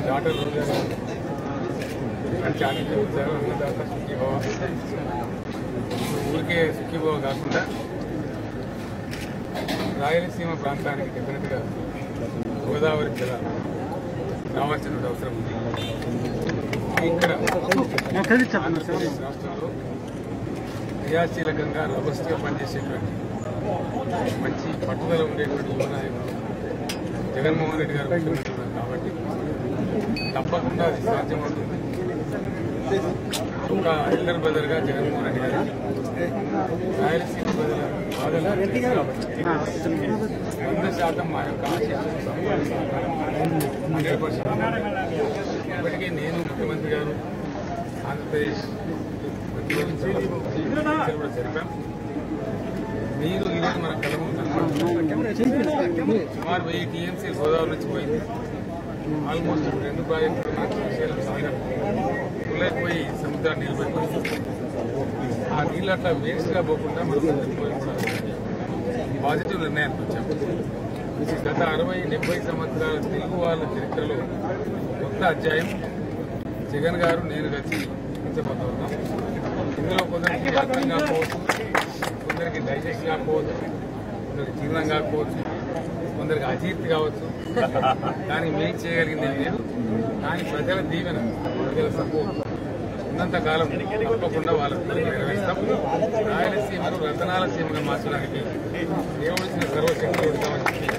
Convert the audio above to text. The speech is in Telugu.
డాక్టర్ రోజా గారు మంచి ఆరోగ్యం ఇచ్చారు అన్నదాత సుఖీభావ ఊరికే సుఖీభావ కాకుండా రాయలసీమ ప్రాంతానికి డెఫినెట్గా గోదావరి జిల్లా రావాల్సిన అవసరం ఉంది ఇక్కడ ఆంధ్రప్రదేశ్ రాష్ట్రంలో క్రియాశీలకంగా రబస్ట్గా పనిచేసేటువంటి మంచి పట్టుదల ఉండేటువంటి యువ నాయకుడు జగన్మోహన్ రెడ్డి గారు ముఖ్యమంత్రి ఉన్నారు కాబట్టి తప్పకుండా అది సాధ్యమవుతుంది ఒక ఎల్లర్ బ్రదర్గా జగన్మోహన్ రెడ్డి గారు రాయలసీమ ప్రజల బాధలు తెలుసు కాబట్టి వంద శాతం మా యొక్క ఆశీస్సులు హండ్రెడ్ పర్సెంట్ ఇప్పటికే నేను ముఖ్యమంత్రి గారు ఆంధ్రప్రదేశ్ ముఖ్యమంత్రి కూడా జరిపాం మీరు ఈరోజు మన కళ సుమారు వెయ్యి టీఎంసీ గోదావరి నుంచి పోయింది ఆల్మోస్ట్ రెండు ప్రాజెక్టులు నాకు శ్రీశైలం సాగర్ పుల్లైపోయి సముద్రాన్ని నిలబెట్టింది ఆ నీళ్ళు అట్లా వేస్ట్గా పోకుండా మనం పాజిటివ్ నిర్ణయానికి వచ్చాం గత అరవై డెబ్బై సంవత్సరాల తెలుగు వాళ్ళ చరిత్రలో కొత్త అధ్యాయం జగన్ గారు నేను కలిసి ఇచ్చబోతా ఉన్నాం ఇందులో కొందరికి అర్థం కాకపోవచ్చు కొందరికి డైజెస్ట్ కాకపోవచ్చు కొందరికి జీర్ణం కాకపోవచ్చు కొందరికి అజీర్తి కావచ్చు కానీ మేము చేయగలిగింది ఏం లేదు కానీ ప్రజల దీవెన ప్రజల సపోర్ట్ ఉన్నంతకాలం తప్పకుండా వాళ్ళ పనులు నెరవేర్స్తాం రాయలసీమను రతనాల సీమగా మార్చడానికి దేవుడిచ్చిన సర్వశక్తులు ఉంటామని చెప్పి